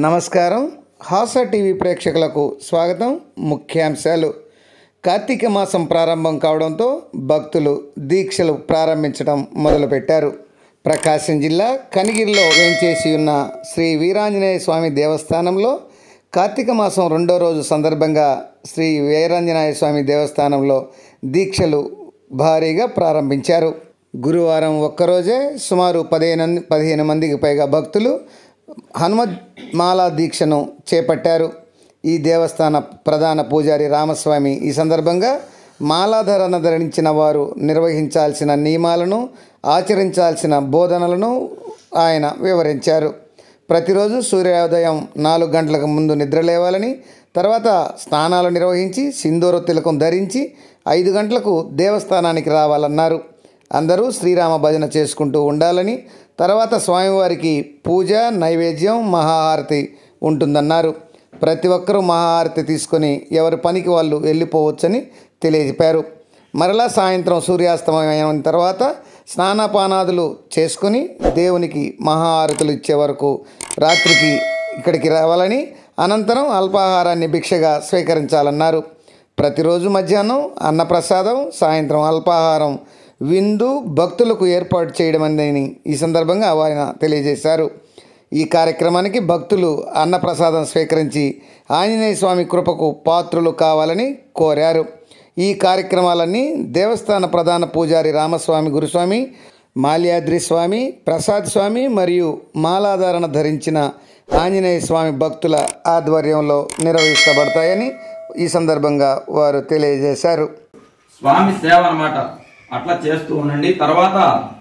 నమస్కారం హాస టీవీ ప్రేక్షకులకు స్వాగతం ముఖ్యాంశాలు కార్తీక మాసం ప్రారంభం కావడంతో భక్తులు దీక్షలు ప్రారంభించడం మొదలుపెట్టారు ప్రకాశం జిల్లా కనిగిరిలో వేంచేసి ఉన్న శ్రీ వీరాంజనేయ స్వామి దేవస్థానంలో కార్తీక మాసం రెండో రోజు సందర్భంగా శ్రీ వీరాంజనేయ స్వామి దేవస్థానంలో దీక్షలు భారీగా ప్రారంభించారు గురువారం ఒక్కరోజే సుమారు పదిహేను పదిహేను మందికి పైగా భక్తులు హనుమత్ మాలా దీక్షను చేపట్టారు ఈ దేవస్థాన ప్రధాన పూజారి రామస్వామి ఈ సందర్భంగా మాలాధరణ ధరించిన వారు నిర్వహించాల్సిన నియమాలను ఆచరించాల్సిన బోధనలను ఆయన వివరించారు ప్రతిరోజు సూర్యోదయం నాలుగు గంటలకు ముందు నిద్ర లేవాలని తర్వాత స్నానాలు నిర్వహించి సింధూర తిలకం ధరించి ఐదు గంటలకు దేవస్థానానికి రావాలన్నారు అందరూ శ్రీరామ భజన చేసుకుంటూ ఉండాలని తర్వాత స్వామివారికి పూజ నైవేద్యం మహాహారతి ఉంటుందన్నారు ప్రతి ఒక్కరూ మహాహారతి తీసుకొని ఎవరి పనికి వాళ్ళు వెళ్ళిపోవచ్చని తెలియజెప్పారు మరలా సాయంత్రం సూర్యాస్తమయం తర్వాత స్నానపానాదులు చేసుకొని దేవునికి మహాహారతులు ఇచ్చే వరకు రాత్రికి ఇక్కడికి రావాలని అనంతరం అల్పాహారాన్ని భిక్షగా స్వీకరించాలన్నారు ప్రతిరోజు మధ్యాహ్నం అన్నప్రసాదం సాయంత్రం అల్పాహారం విందు భక్తులకు ఏర్పాటు చేయడం అనేది ఈ సందర్భంగా ఆయన తెలియజేశారు ఈ కార్యక్రమానికి భక్తులు అన్నప్రసాదం స్వీకరించి ఆంజనేయ స్వామి కృపకు పాత్రులు కావాలని కోరారు ఈ కార్యక్రమాలన్నీ దేవస్థాన ప్రధాన పూజారి రామస్వామి గురుస్వామి మాల్యాద్రి స్వామి ప్రసాద్ స్వామి మరియు మాలాధారణ ధరించిన ఆంజనేయ స్వామి భక్తుల ఆధ్వర్యంలో నిర్వహించబడతాయని ఈ సందర్భంగా వారు తెలియజేశారు స్వామి సేవ అన్నమాట అట్లా చేస్తూ ఉండండి తర్వాత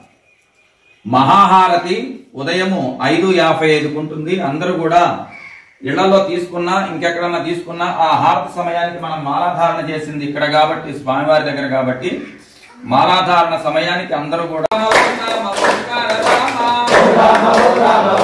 మహాహారతి ఉదయము ఐదు యాభై ఐదుకు ఉంటుంది అందరూ కూడా ఇళ్లలో తీసుకున్నా ఇంకెక్కడన్నా తీసుకున్నా ఆ హారతి సమయానికి మనం మాలాధారణ చేసింది ఇక్కడ కాబట్టి స్వామివారి దగ్గర కాబట్టి మాలాధారణ సమయానికి అందరూ కూడా